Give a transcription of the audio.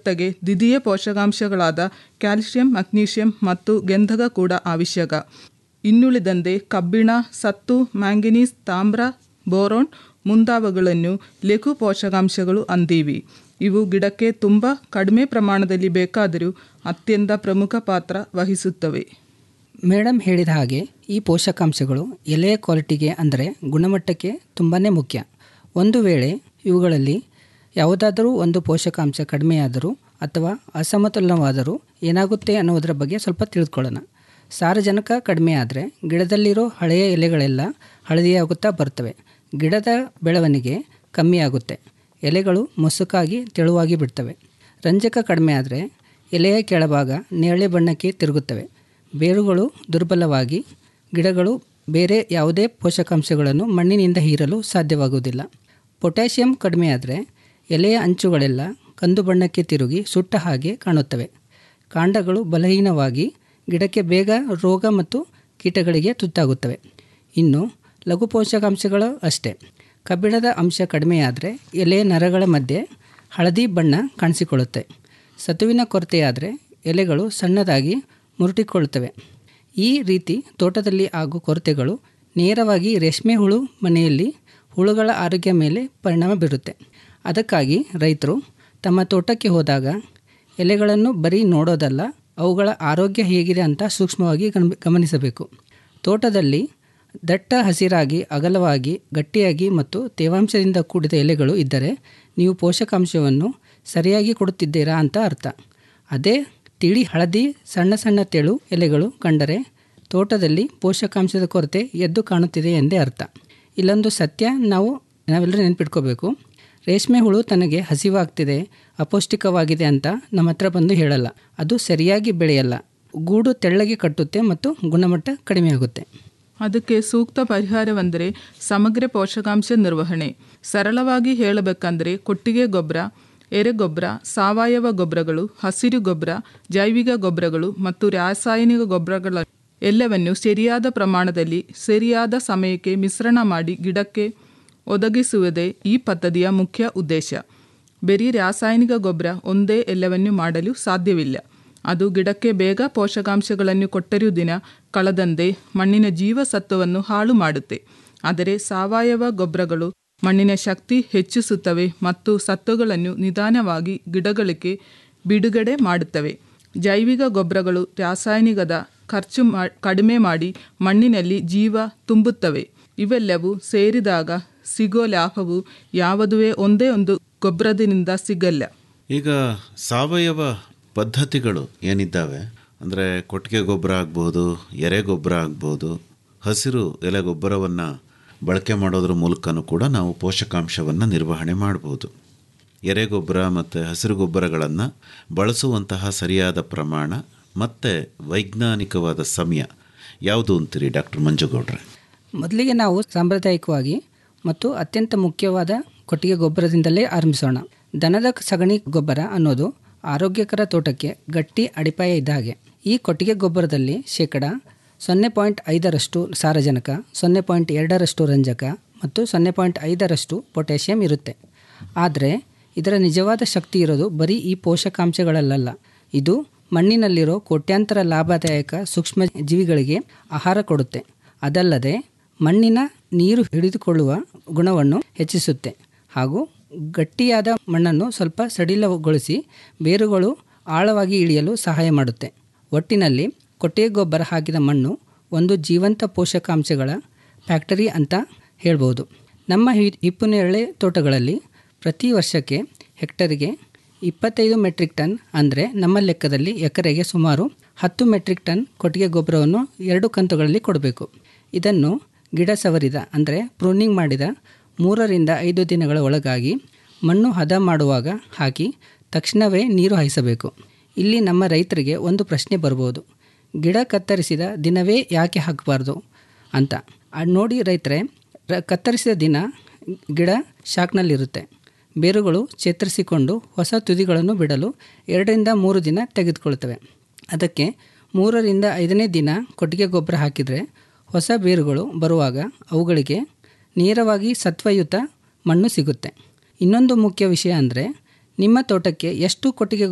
ಜೊತೆಗೆ ದ್ವಿತೀಯ ಪೋಷಕಾಂಶಗಳಾದ calcium magnesium ಮತ್ತು ಗಂಧಕ ಕೂಡ ಅವಶ್ಯಕ ಇನ್ನುಳಿದಂತೆ ಕಬ್ಬಿಣ ಸತ್ತು ಮ್ಯಾಂಗನೀಸ್ ತಾಮ್ರ ಬೋರೋನ್ ಮುಂತಾದವುಗಳನ್ನು ಲಘು ಪೋಷಕಾಂಶಗಳು ಅಂದೀವಿ ಇವು ಗಿಡಕ್ಕೆ ತುಂಬ ಕಡಿಮೆ ಪ್ರಮಾಣದಲ್ಲಿ ಬೇಕಾದರೂ ಅತ್ಯಂತ ಪ್ರಮುಖ ಪಾತ್ರ ವಹಿಸುತ್ತವೆ ಮೇಡಮ್ ಹೇಳಿದ ಹಾಗೆ ಈ ಪೋಷಕಾಂಶಗಳು ಎಲೆಯ ಕ್ವಾಲಿಟಿಗೆ ಅಂದರೆ ಗುಣಮಟ್ಟಕ್ಕೆ ತುಂಬಾ ಮುಖ್ಯ ಒಂದು ವೇಳೆ ಇವುಗಳಲ್ಲಿ ಯಾವುದಾದರೂ ಒಂದು ಪೋಷಕಾಂಶ ಕಡಿಮೆಯಾದರೂ ಅಥವಾ ಅಸಮತೋಲನವಾದರೂ ಏನಾಗುತ್ತೆ ಅನ್ನೋದರ ಬಗ್ಗೆ ಸ್ವಲ್ಪ ತಿಳಿದುಕೊಳ್ಳೋಣ ಸಾರಜನಕ ಕಡಿಮೆ ಆದರೆ ಗಿಡದಲ್ಲಿರೋ ಹಳೆಯ ಎಲೆಗಳೆಲ್ಲ ಹಳದಿಯಾಗುತ್ತಾ ಬರ್ತವೆ ಗಿಡದ ಬೆಳವಣಿಗೆ ಕಮ್ಮಿಯಾಗುತ್ತೆ ಎಲೆಗಳು ಮೊಸುಕಾಗಿ ತೆಳುವಾಗಿ ಬಿಡ್ತವೆ ರಂಜಕ ಕಡಿಮೆ ಆದರೆ ಎಲೆಯ ಕೆಳಭಾಗ ನೇರಳೆ ಬಣ್ಣಕ್ಕೆ ತಿರುಗುತ್ತವೆ ಬೇರುಗಳು ದುರ್ಬಲವಾಗಿ ಗಿಡಗಳು ಬೇರೆ ಯಾವುದೇ ಪೋಷಕಾಂಶಗಳನ್ನು ಮಣ್ಣಿನಿಂದ ಹೀರಲು ಸಾಧ್ಯವಾಗುವುದಿಲ್ಲ ಪೊಟ್ಯಾಷಿಯಂ ಕಡಿಮೆ ಆದರೆ ಎಲೆಯ ಅಂಚುಗಳೆಲ್ಲ ಕಂದು ಬಣ್ಣಕ್ಕೆ ತಿರುಗಿ ಸುಟ್ಟ ಹಾಗೆ ಕಾಣುತ್ತವೆ ಕಾಂಡಗಳು ಬಲಹೀನವಾಗಿ ಗಿಡಕ್ಕೆ ಬೇಗ ರೋಗ ಮತ್ತು ಕೀಟಗಳಿಗೆ ತುತ್ತಾಗುತ್ತವೆ ಇನ್ನು ಲಘು ಪೋಷಕಾಂಶಗಳು ಅಷ್ಟೇ ಕಬ್ಬಿಣದ ಅಂಶ ಕಡಿಮೆಯಾದರೆ ಎಲೆಯ ನರಗಳ ಮಧ್ಯೆ ಹಳದಿ ಬಣ್ಣ ಕಾಣಿಸಿಕೊಳ್ಳುತ್ತೆ ಸತುವಿನ ಕೊರತೆಯಾದರೆ ಎಲೆಗಳು ಸಣ್ಣದಾಗಿ ಮುರುಟಿಕೊಳ್ಳುತ್ತವೆ ಈ ರೀತಿ ತೋಟದಲ್ಲಿ ಆಗೋ ಕೊರತೆಗಳು ನೇರವಾಗಿ ರೇಷ್ಮೆ ಹುಳು ಮನೆಯಲ್ಲಿ ಹುಳುಗಳ ಆರೋಗ್ಯ ಮೇಲೆ ಪರಿಣಾಮ ಬೀರುತ್ತೆ ಅದಕ್ಕಾಗಿ ರೈತರು ತಮ್ಮ ತೋಟಕ್ಕೆ ಹೋದಾಗ ಎಲೆಗಳನ್ನು ಬರೀ ನೋಡೋದಲ್ಲ ಅವುಗಳ ಆರೋಗ್ಯ ಹೇಗಿದೆ ಅಂತ ಸೂಕ್ಷ್ಮವಾಗಿ ಗಮ- ಗಮನಿಸಬೇಕು ತೋಟದಲ್ಲಿ ದಟ್ಟ ಹಸಿರಾಗಿ ಅಗಲವಾಗಿ ಗಟ್ಟಿಯಾಗಿ ಮತ್ತು ತೇವಾಂಶದಿಂದ ಕೂಡಿದ ಎಲೆಗಳು ಇದ್ದರೆ ನೀವು ಪೋಷಕಾಂಶವನ್ನು ಸರಿಯಾಗಿ ಕೊಡುತ್ತಿದ್ದೀರಾ ಅಂತ ಅರ್ಥ ಅದೇ ತಿಳಿ ಹಳದಿ ಸಣ್ಣ ಸಣ್ಣ ತೆಳು ಎಲೆಗಳು ಕಂಡರೆ ತೋಟದಲ್ಲಿ ಪೋಷಕಾಂಶದ ಕೊರತೆ ಎದ್ದು ಕಾಣುತ್ತಿದೆ ಎಂದೇ ಅರ್ಥ ಇಲ್ಲೊಂದು ಸತ್ಯ ನಾವು ನಾವೆಲ್ಲರೂ ನೆನ್ಪಿಟ್ಕೋಬೇಕು ರೇಷ್ಮೆ ಹುಳು ತನಗೆ ಹಸಿವಾಗ್ತಿದೆ ಅಪೌಷ್ಟಿಕವಾಗಿದೆ ಅಂತ ನಮ್ಮ ಹತ್ರ ಬಂದು ಹೇಳಲ್ಲ ಅದು ಸರಿಯಾಗಿ ಬೆಳೆಯಲ್ಲ ಗೂಡು ತೆಳ್ಳಗೆ ಕಟ್ಟುತ್ತೆ ಮತ್ತು ಗುಣಮಟ್ಟ ಕಡಿಮೆಯಾಗುತ್ತೆ ಅದಕ್ಕೆ ಸೂಕ್ತ ಪರಿಹಾರವೆಂದರೆ ಸಮಗ್ರ ಪೋಷಕಾಂಶ ನಿರ್ವಹಣೆ ಸರಳವಾಗಿ ಹೇಳಬೇಕಂದ್ರೆ ಕೊಟ್ಟಿಗೆ ಗೊಬ್ಬರ ಎರೆಗೊಬ್ಬರ ಸಾವಯವ ಗೊಬ್ಬರಗಳು ಹಸಿರು ಗೊಬ್ಬರ ಜೈವಿಕ ಗೊಬ್ಬರಗಳು ಮತ್ತು ರಾಸಾಯನಿಕ ಗೊಬ್ಬರಗಳ ಎಲ್ಲವನ್ನು ಸರಿಯಾದ ಪ್ರಮಾಣದಲ್ಲಿ ಸರಿಯಾದ ಸಮಯಕ್ಕೆ ಮಿಶ್ರಣ ಮಾಡಿ ಗಿಡಕ್ಕೆ ಒದಗಿಸುವುದೇ ಈ ಪದ್ಧತಿಯ ಮುಖ್ಯ ಉದ್ದೇಶ ಬರೀ ರಾಸಾಯನಿಕ ಗೊಬ್ಬರ ಒಂದೇ ಎಲ್ಲವನ್ನು ಮಾಡಲು ಸಾಧ್ಯವಿಲ್ಲ ಅದು ಗಿಡಕ್ಕೆ ಬೇಗ ಪೋಷಕಾಂಶಗಳನ್ನು ಕೊಟ್ಟರೂ ದಿನ ಕಳೆದಂತೆ ಮಣ್ಣಿನ ಜೀವಸತ್ವವನ್ನು ಹಾಳು ಮಾಡುತ್ತೆ ಆದರೆ ಸಾವಯವ ಗೊಬ್ಬರಗಳು ಮಣ್ಣಿನ ಶಕ್ತಿ ಹೆಚ್ಚಿಸುತ್ತವೆ ಮತ್ತು ಸತ್ವಗಳನ್ನು ನಿಧಾನವಾಗಿ ಗಿಡಗಳಿಗೆ ಬಿಡುಗಡೆ ಮಾಡುತ್ತವೆ ಜೈವಿಕ ಗೊಬ್ಬರಗಳು ರಾಸಾಯನಿಕದ ಖರ್ಚು ಮಾ ಕಡಿಮೆ ಮಾಡಿ ಮಣ್ಣಿನಲ್ಲಿ ಜೀವ ತುಂಬುತ್ತವೆ ಇವೆಲ್ಲವೂ ಸೇರಿದಾಗ ಸಿಗೋ ಲಾಭವು ಯಾವುದೇ ಒಂದೇ ಒಂದು ಗೊಬ್ಬರದಿಂದ ಸಿಗಲ್ಲ ಈಗ ಸಾವಯವ ಪದ್ಧತಿಗಳು ಏನಿದ್ದಾವೆ ಅಂದರೆ ಕೊಟ್ಟಿಗೆ ಗೊಬ್ಬರ ಆಗ್ಬೋದು ಎರೆ ಗೊಬ್ಬರ ಆಗ್ಬೋದು ಹಸಿರು ಎಲೆ ಗೊಬ್ಬರವನ್ನು ಬಳಕೆ ಮಾಡೋದ್ರ ಮೂಲಕನೂ ಕೂಡ ನಾವು ಪೋಷಕಾಂಶವನ್ನು ನಿರ್ವಹಣೆ ಮಾಡ್ಬೋದು ಎರೆ ಗೊಬ್ಬರ ಮತ್ತು ಹಸಿರು ಗೊಬ್ಬರಗಳನ್ನು ಬಳಸುವಂತಹ ಸರಿಯಾದ ಪ್ರಮಾಣ ಮತ್ತು ವೈಜ್ಞಾನಿಕವಾದ ಸಮಯ ಯಾವುದು ಅಂತೀರಿ ಡಾಕ್ಟರ್ ಮಂಜುಗೌಡ್ರೆ ಮೊದಲಿಗೆ ನಾವು ಸಾಂಪ್ರದಾಯಿಕವಾಗಿ ಮತ್ತು ಅತ್ಯಂತ ಮುಖ್ಯವಾದ ಕೊಟ್ಟಿಗೆ ಗೊಬ್ಬರದಿಂದಲೇ ಆರಂಭಿಸೋಣ ದನದ ಸಗಣಿ ಗೊಬ್ಬರ ಅನ್ನೋದು ಆರೋಗ್ಯಕರ ತೋಟಕ್ಕೆ ಗಟ್ಟಿ ಅಡಿಪಾಯ ಇದ್ದ ಹಾಗೆ ಈ ಕೊಟ್ಟಿಗೆ ಗೊಬ್ಬರದಲ್ಲಿ ಶೇಕಡ ಸೊನ್ನೆ ಪಾಯಿಂಟ್ ಐದರಷ್ಟು ಸಾರಜನಕ ಸೊನ್ನೆ ಪಾಯಿಂಟ್ ಎರಡರಷ್ಟು ರಂಜಕ ಮತ್ತು ಸೊನ್ನೆ ಪಾಯಿಂಟ್ ಐದರಷ್ಟು ಪೊಟ್ಯಾಷಿಯಂ ಇರುತ್ತೆ ಆದರೆ ಇದರ ನಿಜವಾದ ಶಕ್ತಿ ಇರೋದು ಬರೀ ಈ ಪೋಷಕಾಂಶಗಳಲ್ಲ ಇದು ಮಣ್ಣಿನಲ್ಲಿರೋ ಕೋಟ್ಯಾಂತರ ಲಾಭದಾಯಕ ಸೂಕ್ಷ್ಮ ಜೀವಿಗಳಿಗೆ ಆಹಾರ ಕೊಡುತ್ತೆ ಅದಲ್ಲದೆ ಮಣ್ಣಿನ ನೀರು ಹಿಡಿದುಕೊಳ್ಳುವ ಗುಣವನ್ನು ಹೆಚ್ಚಿಸುತ್ತೆ ಹಾಗೂ ಗಟ್ಟಿಯಾದ ಮಣ್ಣನ್ನು ಸ್ವಲ್ಪ ಸಡಿಲಗೊಳಿಸಿ ಬೇರುಗಳು ಆಳವಾಗಿ ಇಳಿಯಲು ಸಹಾಯ ಮಾಡುತ್ತೆ ಒಟ್ಟಿನಲ್ಲಿ ಕೊಟ್ಟಿಗೆ ಗೊಬ್ಬರ ಹಾಕಿದ ಮಣ್ಣು ಒಂದು ಜೀವಂತ ಪೋಷಕಾಂಶಗಳ ಫ್ಯಾಕ್ಟರಿ ಅಂತ ಹೇಳ್ಬೋದು ನಮ್ಮ ಹಿ- ಹಿಪ್ಪುನೇರಳೆ ತೋಟಗಳಲ್ಲಿ ಪ್ರತಿ ವರ್ಷಕ್ಕೆ ಹೆಕ್ಟರಿಗೆ ಇಪ್ಪತ್ತೈದು ಮೆಟ್ರಿಕ್ ಟನ್ ಅಂದರೆ ನಮ್ಮ ಲೆಕ್ಕದಲ್ಲಿ ಎಕರೆಗೆ ಸುಮಾರು ಹತ್ತು ಮೆಟ್ರಿಕ್ ಟನ್ ಕೊಟ್ಟಿಗೆ ಗೊಬ್ಬರವನ್ನು ಎರಡು ಕಂತುಗಳಲ್ಲಿ ಕೊಡಬೇಕು ಇದನ್ನು ಗಿಡ ಸವರಿದ ಅಂದರೆ ಪ್ರೂನಿಂಗ್ ಮಾಡಿದ ಮೂರರಿಂದ ಐದು ದಿನಗಳ ಒಳಗಾಗಿ ಮಣ್ಣು ಹದ ಮಾಡುವಾಗ ಹಾಕಿ ತಕ್ಷಣವೇ ನೀರು ಹಾಯಿಸಬೇಕು ಇಲ್ಲಿ ನಮ್ಮ ರೈತರಿಗೆ ಒಂದು ಪ್ರಶ್ನೆ ಬರ್ಬೋದು ಗಿಡ ಕತ್ತರಿಸಿದ ದಿನವೇ ಯಾಕೆ ಹಾಕಬಾರ್ದು ಅಂತ ಅದ್ ನೋಡಿ ರೈತರೆ ರ- ಕತ್ತರಿಸಿದ ದಿನ ಗಿಡ ಶಾಕ್ನಲ್ಲಿರುತ್ತೆ ಬೇರುಗಳು ಚೇತರಿಸಿಕೊಂಡು ಹೊಸ ತುದಿಗಳನ್ನು ಬಿಡಲು ಎರಡರಿಂದ ಮೂರು ದಿನ ತೆಗೆದುಕೊಳ್ತವೆ ಅದಕ್ಕೆ ಮೂರರಿಂದ ಐದನೇ ದಿನ ಕೊಟ್ಟಿಗೆ ಗೊಬ್ಬರ ಹಾಕಿದರೆ ಹೊಸ ಬೇರುಗಳು ಬರುವಾಗ ಅವುಗಳಿಗೆ ನೇರವಾಗಿ ಸತ್ವಯುತ ಮಣ್ಣು ಸಿಗುತ್ತೆ ಇನ್ನೊಂದು ಮುಖ್ಯ ವಿಷಯ ಅಂದರೆ ನಿಮ್ಮ ತೋಟಕ್ಕೆ ಎಷ್ಟು ಕೊಟ್ಟಿಗೆ